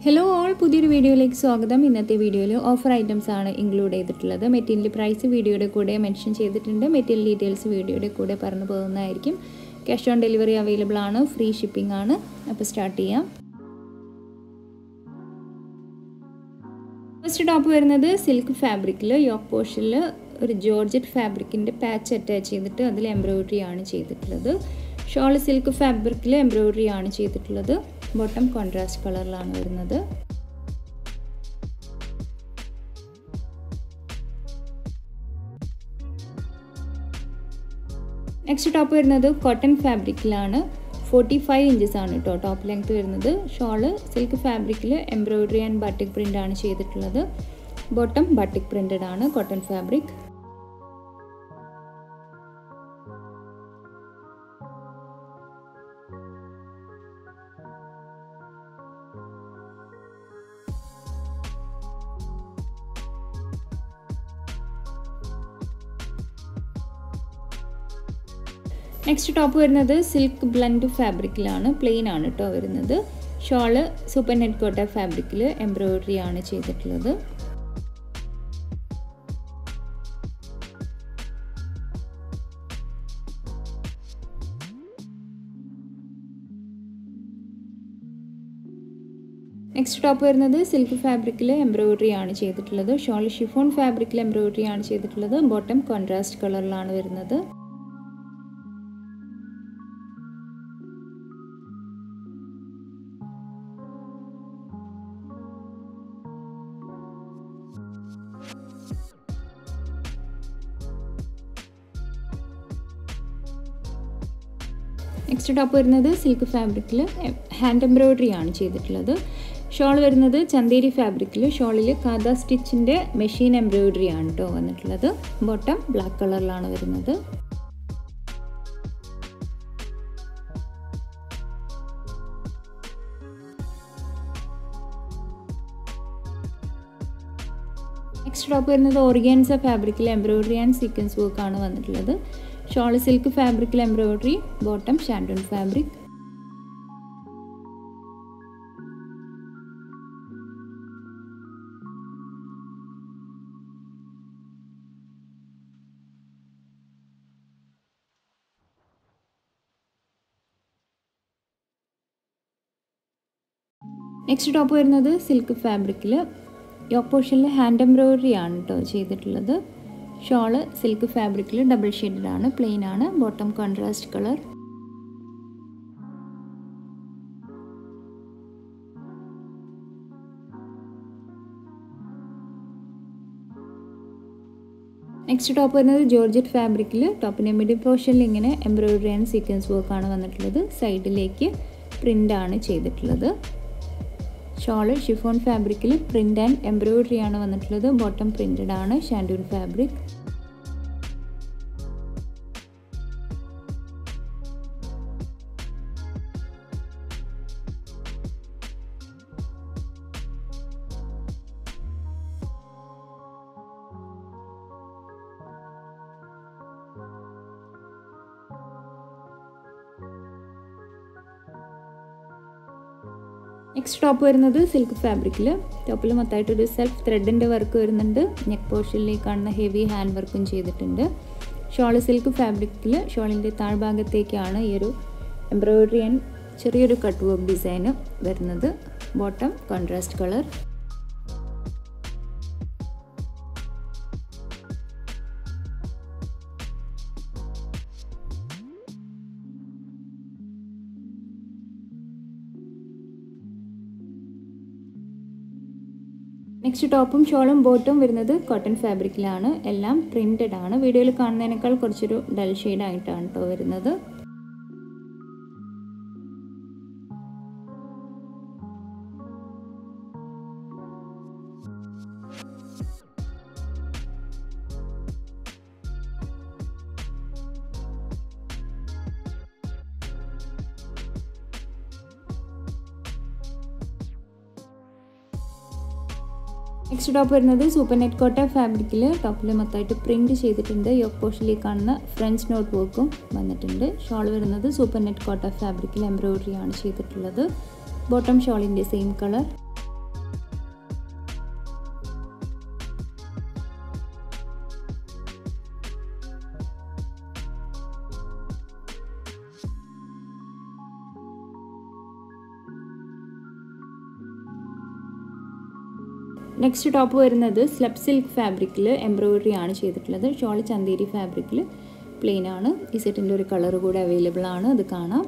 hello all പുതിയൊരു വീഡിയോയിലേക്ക് സ്വാഗതം ഇന്നത്തെ വീഡിയോയിൽ ഓഫർ ഐറ്റംസ് ആണ് ഇൻക്ലൂഡ് ചെയ്തിട്ടുള്ളത് മെറ്റീരിയൽ പ്രൈസ് വീഡിയോയുടെ കൂടെ മെൻഷൻ ചെയ്തിട്ടുണ്ട് മെറ്റീരിയൽ ഡീറ്റെയിൽസ് വീഡിയോയുടെ കൂടെ പറഞ്ഞു പോകുന്നതായിരിക്കും ക്യാഷ് ഓൺ ഡെലിവറി അവൈലബിൾ ആണ് ഫ്രീ ഷിപ്പിംഗ് ആണ് അപ്പോൾ സ്റ്റാർട്ട് ചെയ്യാം ഫസ്റ്റ് ടോപ്പ് വരുന്നത് സിൽക്ക് ഫാബ്രിക്കിൽ യോക്ക് പോർഷനിൽ ഒരു ജോർജറ്റ് ഫാബ്രിക്കിൻ്റെ പാച്ച് അറ്റാച്ച് ചെയ്തിട്ട് അതിൽ എംബ്രോയിഡറി ആണ് ചെയ്തിട്ടുള്ളത് ഷോൾ സിൽക്ക് ഫാബ്രിക്കിൽ എംബ്രോയിഡറി ആണ് ചെയ്തിട്ടുള്ളത് ബോട്ടം കോൺട്രാസ്റ്റ് കളറിലാണ് വരുന്നത് നെക്സ്റ്റ് ടോപ്പ് വരുന്നത് കോട്ടൺ ഫാബ്രിക്കിലാണ് ഫോർട്ടി ഫൈവ് ഇഞ്ചസ് ആണ് കേട്ടോ ടോപ്പ് ലെങ്ത് വരുന്നത് ഷോള് സിൽക്ക് ഫാബ്രിക്കിൽ എംബ്രോയിഡറി ആൻഡ് ബട്ടിക് പ്രിൻ്റ് ആണ് ചെയ്തിട്ടുള്ളത് ബോട്ടം ബട്ടിക് പ്രിൻറ്റഡ് ആണ് കോട്ടൺ ഫാബ്രിക് നെക്സ്റ്റ് ടോപ്പ് വരുന്നത് സിൽക്ക് ബ്ലൻഡ് ഫാബ്രിക്കിലാണ് പ്ലെയിൻ ആണ് കേട്ടോ വരുന്നത് ഷോള് സൂപ്പർ നെറ്റ് കോട്ട ഫാബ്രിക്കിൽ എംബ്രോയിഡറി ആണ് ചെയ്തിട്ടുള്ളത് നെക്സ്റ്റ് ടോപ്പ് വരുന്നത് സിൽക്ക് ഫാബ്രിക്കിൽ എംബ്രോയിഡറി ആണ് ചെയ്തിട്ടുള്ളത് ഷോൾ ഷിഫോൺ ഫാബ്രിക്കിൽ എംബ്രോയിഡറി ആണ് ചെയ്തിട്ടുള്ളത് ബോട്ടം കോൺട്രാസ്റ്റ് കളറിലാണ് വരുന്നത് നെക്സ്റ്റ് ടോപ്പ് വരുന്നത് സിൽക്ക് ഫാബ്രിക്കിൽ ഹാൻഡ് എംബ്രോയിഡറി ആണ് ചെയ്തിട്ടുള്ളത് ഷോൾ വരുന്നത് ചന്തേരി ഫാബ്രിക്കിൽ ഷോളിൽ കാദ സ്റ്റിച്ചിൻ്റെ മെഷീൻ എംബ്രോയിഡറി ആണ് കേട്ടോ വന്നിട്ടുള്ളത് ബോട്ടം ബ്ലാക്ക് കളറിലാണ് വരുന്നത് നെക്സ്റ്റ് ടോപ്പ് വരുന്നത് ഓർഗാൻസ ഫാബ്രിക്കിൽ എംബ്രോയിഡറി ആൻഡ് സീക്വൻസ് വർക്ക് ആണ് വന്നിട്ടുള്ളത് ഷോൾ സിൽക്ക് ഫാബ്രിക്കിൽ embroidery bottom shantoon fabric next top വരുന്നത് സിൽക്ക് ഫാബ്രിക്കിൽ യോക്ക് പോർഷനിൽ ഹാൻഡ് എംബ്രോയിഡറി ആണ് കേട്ടോ ചെയ്തിട്ടുള്ളത് ഷോള് സിൽക്ക് ഫാബ്രിക്കിൽ ഡബിൾ ഷെയ്ഡഡ് ആണ് പ്ലെയിൻ ആണ് bottom contrast colour next top വരുന്നത് ജോർജറ്റ് ഫാബ്രിക്കിൽ ടോപ്പിൻ്റെ മിഡിൽ പോർഷനിൽ ഇങ്ങനെ എംബ്രോയിഡറി ആൻഡ് സീക്വൻസ് വർക്ക് ആണ് വന്നിട്ടുള്ളത് സൈഡിലേക്ക് പ്രിൻ്റ് ആണ് ചെയ്തിട്ടുള്ളത് ഷോള് ഷിഫോൺ ഫാബ്രിക്കിൽ പ്രിൻ്റ് ആൻഡ് എംബ്രോയിഡറി ആണ് വന്നിട്ടുള്ളത് ബോട്ടം പ്രിൻറ്റഡ് ആണ് ഷാൻഡൂൺ ഫാബ്രിക് നെക്സ്റ്റ് ടോപ്പ് വരുന്നത് സിൽക്ക് ഫാബ്രിക്കിൽ ടോപ്പിൽ മൊത്തമായിട്ടൊരു സെൽഫ് ത്രെഡിൻ്റെ വർക്ക് വരുന്നുണ്ട് നെക്ക് പോർഷനിലേക്ക് കാണുന്ന ഹെവി ഹാൻഡ് വർക്കും ചെയ്തിട്ടുണ്ട് ഷോൾ സിൽക്ക് ഫാബ്രിക്കിൽ ഷോളിൻ്റെ താഴ്ഭാഗത്തേക്കാണ് ഈ ഒരു എംബ്രോയിഡറി ആൻഡ് ചെറിയൊരു കട്ട് വർക്ക് ഡിസൈന് വരുന്നത് ബോട്ടം കോൺട്രാസ്റ്റ് കളർ നെക്സ്റ്റ് ടോപ്പും ഷോളും ബോട്ടും വരുന്നത് കോട്ടൺ ഫാബ്രിക്കിലാണ് എല്ലാം പ്രിൻറ്റഡ് ആണ് വീഡിയോയിൽ കാണുന്നതിനേക്കാൾ കുറച്ചൊരു ഡൽ ഷെയ്ഡ് ആയിട്ടാണ് കേട്ടോ വരുന്നത് നെക്സ്റ്റ് ടോപ്പ് വരുന്നത് സൂപ്പർ നെറ്റ് കോട്ട ഫാബ്രിക്കിൽ ടോപ്പിൽ മൊത്തമായിട്ട് പ്രിൻറ്റ് ചെയ്തിട്ടുണ്ട് യോക്ക് പോഷനിൽ കാണുന്ന ഫ്രഞ്ച് നോട്ട് വർക്കും വന്നിട്ടുണ്ട് ഷോൾ വരുന്നത് സൂപ്പർ നെറ്റ് കോട്ട ഫാബ്രിക്കിൽ എംബ്രോയിഡറി ആണ് ചെയ്തിട്ടുള്ളത് ബോട്ടം ഷോളിൻ്റെ സെയിം കളർ നെക്സ്റ്റ് ടോപ്പ് വരുന്നത് സ്ലബ് സിൽക്ക് ഫാബ്രിക്കിൽ എംബ്രോയിഡറി ആണ് ചെയ്തിട്ടുള്ളത് ഷോൾ ചന്തേരി ഫാബ്രിക്കിൽ പ്ലെയിൻ ആണ് ഈ സെറ്റിൻ്റെ ഒരു കളർ കൂടെ അവൈലബിൾ ആണ് അത് കാണാം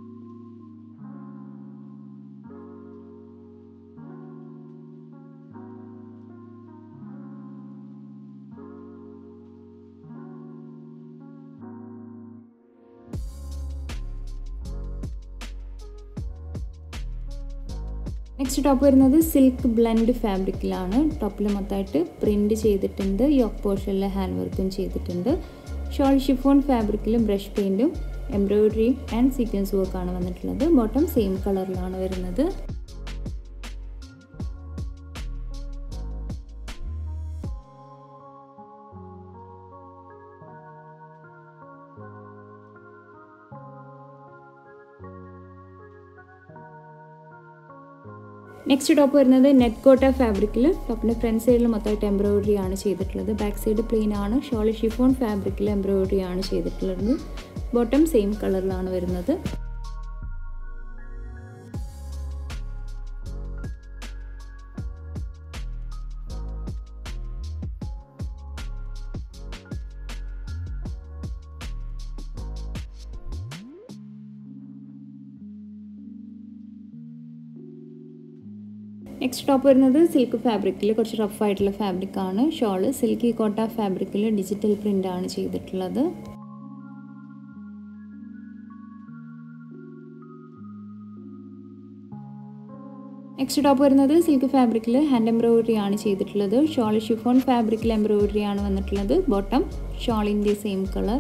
നെക്സ്റ്റ് ടോപ്പ് വരുന്നത് സിൽക്ക് ബ്ലെൻഡ് ഫാബ്രിക്കിലാണ് ടോപ്പിൽ മൊത്തമായിട്ട് പ്രിൻറ്റ് ചെയ്തിട്ടുണ്ട് യോക്ക് പോർഷനിലെ ഹാൻഡ് വർക്കും ചെയ്തിട്ടുണ്ട് ഷോൾ ഷിഫോൺ ഫാബ്രിക്കിൽ ബ്രഷ് പെയിൻറ്റും എംബ്രോയിഡറി ആൻഡ് സീക്വൻസ് വർക്കാണ് വന്നിട്ടുള്ളത് ബോട്ടം സെയിം കളറിലാണ് വരുന്നത് നെക്സ്റ്റ് ടോപ്പ് വരുന്നത് നെറ്റ് കോട്ട ഫാബ്രിക്കിൽ ടോപ്പിൻ്റെ ഫ്രണ്ട് സൈഡിൽ മൊത്തമായിട്ട് എംബ്രോയിഡറി ആണ് ചെയ്തിട്ടുള്ളത് ബാക്ക് സൈഡ് പ്ലെയിൻ ആണ് ഷോൾ ഷിഫോൺ ഫാബ്രിക്കിൽ എംബ്രോയിഡറി ആണ് ചെയ്തിട്ടുള്ളത് ബോട്ടം സെയിം കളറിലാണ് വരുന്നത് നെക്സ്റ്റ് ടോപ്പ് വരുന്നത് സിൽക്ക് ഫാബ്രിക്കിൽ കുറച്ച് റഫ് ആയിട്ടുള്ള ഫാബ്രിക് ആണ് ഷോള് സിൽക്കി കോട്ട ഫാബ്രിക്കിൽ ഡിജിറ്റൽ പ്രിൻ്റ് ആണ് ചെയ്തിട്ടുള്ളത് നെക്സ്റ്റ് ടോപ്പ് വരുന്നത് സിൽക്ക് ഫാബ്രിക്കിൽ ഹാൻഡ് എംബ്രോയിഡറി ആണ് ചെയ്തിട്ടുള്ളത് ഷോൾ ഷിഫോൺ ഫാബ്രിക്കിൽ എംബ്രോയിഡറി ആണ് വന്നിട്ടുള്ളത് ബോട്ടം ഷോളിൻ്റെ സെയിം കളർ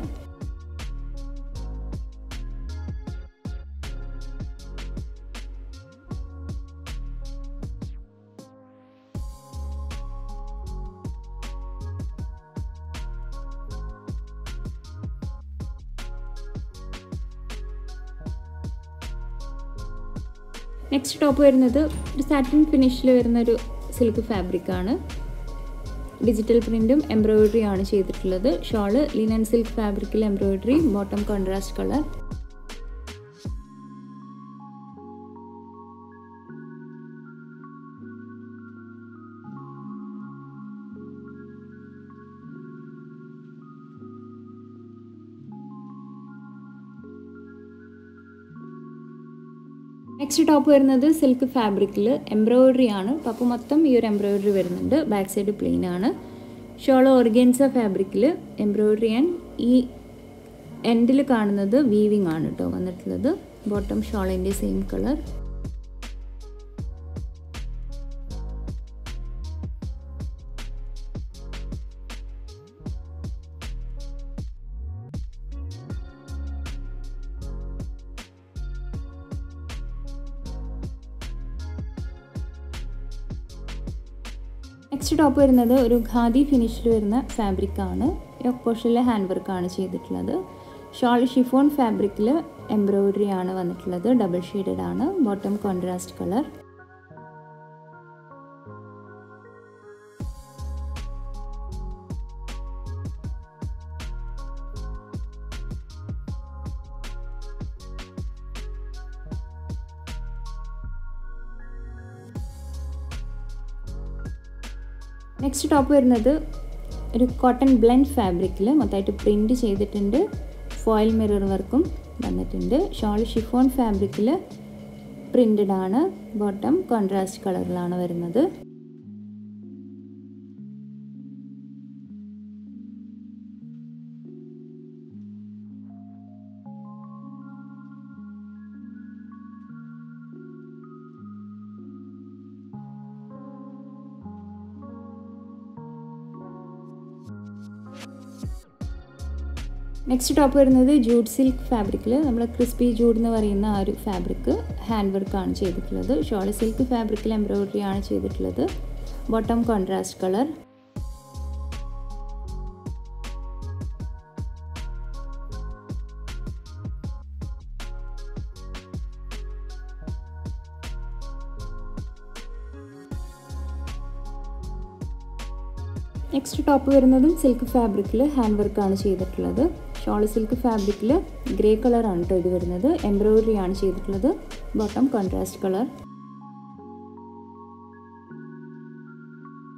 നെക്സ്റ്റ് ടോപ്പ് വരുന്നത് ഒരു സാറ്റിൻ ഫിനിഷിൽ വരുന്ന ഒരു സിൽക്ക് ഫാബ്രിക് ആണ് ഡിജിറ്റൽ പ്രിൻറ്റും എംബ്രോയിഡറി ആണ് ചെയ്തിട്ടുള്ളത് ഷോള് ലിനൻ സിൽക്ക് ഫാബ്രിക്കിൽ embroidery bottom contrast colour next top വരുന്നത് സിൽക്ക് ഫാബ്രിക്കിൽ എംബ്രോയിഡറി ആണ് ടോപ്പ് മൊത്തം ഈ ഒരു എംബ്രോയിഡറി വരുന്നുണ്ട് ബാക്ക് സൈഡ് പ്ലെയിൻ ആണ് ഷോൾ ഓർഗൻസ ഫാബ്രിക്കിൽ എംബ്രോയിഡറി ആൻഡ് ഈ എൻഡിൽ കാണുന്നത് വീവിങ് ആണ് കേട്ടോ വന്നിട്ടുള്ളത് ബോട്ടം ഷോളിൻ്റെ സെയിം കളർ നെക്സ്റ്റ് ടോപ്പ് വരുന്നത് ഒരു ഖാദി ഫിനിഷിൽ വരുന്ന ഫാബ്രിക് ആണ് പോർഷനിലെ ഹാൻഡ് വർക്കാണ് ചെയ്തിട്ടുള്ളത് ഷോൾ ഷിഫോൺ ഫാബ്രിക്കിൽ എംബ്രോയിഡറി ആണ് വന്നിട്ടുള്ളത് ഡബിൾ ഷെയ്ഡഡ് ആണ് bottom contrast colour next top വരുന്നത് ഒരു കോട്ടൺ ബ്ലെൻഡ് ഫാബ്രിക്കിൽ മൊത്തമായിട്ട് പ്രിൻറ്റ് ചെയ്തിട്ടുണ്ട് ഫോയിൽ മിറർ വർക്കും വന്നിട്ടുണ്ട് ഷോൾ ഷിഫോൺ ഫാബ്രിക്കിൽ പ്രിൻറ്റഡ് ആണ് ബോട്ടം കോൺട്രാസ്റ്റ് കളറിലാണ് വരുന്നത് നെക്സ്റ്റ് ടോപ്പ് വരുന്നത് ജൂഡ് സിൽക്ക് ഫാബ്രിക്കിൽ നമ്മൾ ക്രിസ്പി ജൂഡ് എന്ന് പറയുന്ന ആ ഒരു ഫാബ്രിക് ഹാൻഡ് വർക്കാണ് ചെയ്തിട്ടുള്ളത് ഷോൾ സിൽക്ക് ഫാബ്രിക്കിൽ എംബ്രോയിഡറി ആണ് ചെയ്തിട്ടുള്ളത് bottom contrast colour next top വരുന്നതും സിൽക്ക് ഫാബ്രിക്കിൽ ഹാൻഡ് വർക്കാണ് ചെയ്തിട്ടുള്ളത് ഷോൾ സിൽക്ക് ഫാബ്രിക്കിൽ ഗ്രേ കളറാണ് കേട്ടോ ഇത് വരുന്നത് എംബ്രോയിഡറി ആണ് ചെയ്തിട്ടുള്ളത് bottom contrast colour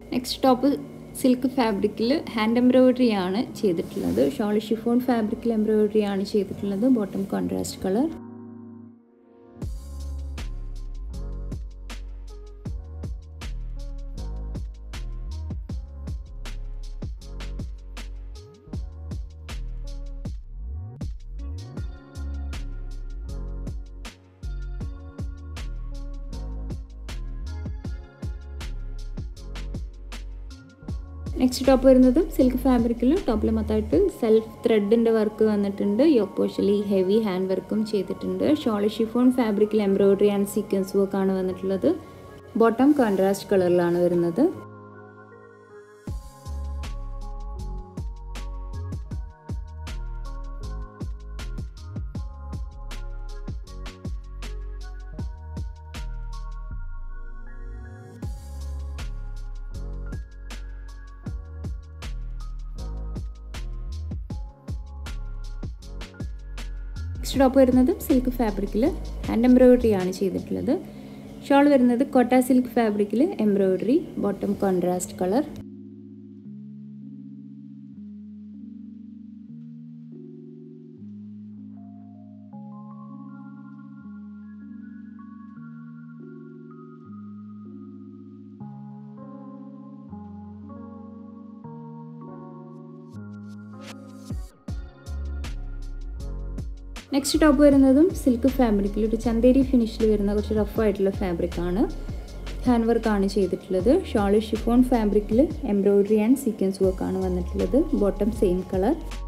next top silk ഫാബ്രിക്കിൽ ഹാൻഡ് എംബ്രോയിഡറി ആണ് ചെയ്തിട്ടുള്ളത് ഷോൾ ഷിഫോൺ ഫാബ്രിക്കിൽ എംബ്രോയിഡറി ആണ് ചെയ്തിട്ടുള്ളത് bottom contrast colour next top വരുന്നതും സിൽക്ക് ഫാബ്രിക്കിൽ ടോപ്പിൽ മൊത്തമായിട്ട് സെൽഫ് ത്രെഡിൻ്റെ വർക്ക് വന്നിട്ടുണ്ട് യോക്ക് പോഷലി ഹെവി ഹാൻഡ് വർക്കും ചെയ്തിട്ടുണ്ട് ഷോള് ഷിഫോൺ ഫാബ്രിക്കിൽ എംബ്രോയിഡറി ആൻഡ് സീക്വൻസ് വർക്കാണ് വന്നിട്ടുള്ളത് ബോട്ടം കോൺട്രാസ്റ്റ് കളറിലാണ് വരുന്നത് നെക്സ്റ്റ് ടോപ്പ് വരുന്നത് സിൽക്ക് ഫാബ്രിക്കിൽ ഹാൻഡ് എംബ്രോയിഡറി ആണ് ചെയ്തിട്ടുള്ളത് ഷോൾ വരുന്നത് കോട്ട സിൽക്ക് ഫാബ്രിക്കിൽ embroidery bottom contrast colour next top വരുന്നതും സിൽക്ക് ഫാബ്രിക്കിൽ ഒരു ചന്തേരി ഫിനിഷിൽ വരുന്ന കുറച്ച് റഫ് ആയിട്ടുള്ള ഫാബ്രിക്കാണ് ഹാൻഡ് വർക്കാണ് ചെയ്തിട്ടുള്ളത് ഷോള് ഷിഫോൺ ഫാബ്രിക്കിൽ എംബ്രോയിഡറി ആൻഡ് സീക്വൻസ് വർക്കാണ് വന്നിട്ടുള്ളത് ബോട്ടം സെയിം കളർ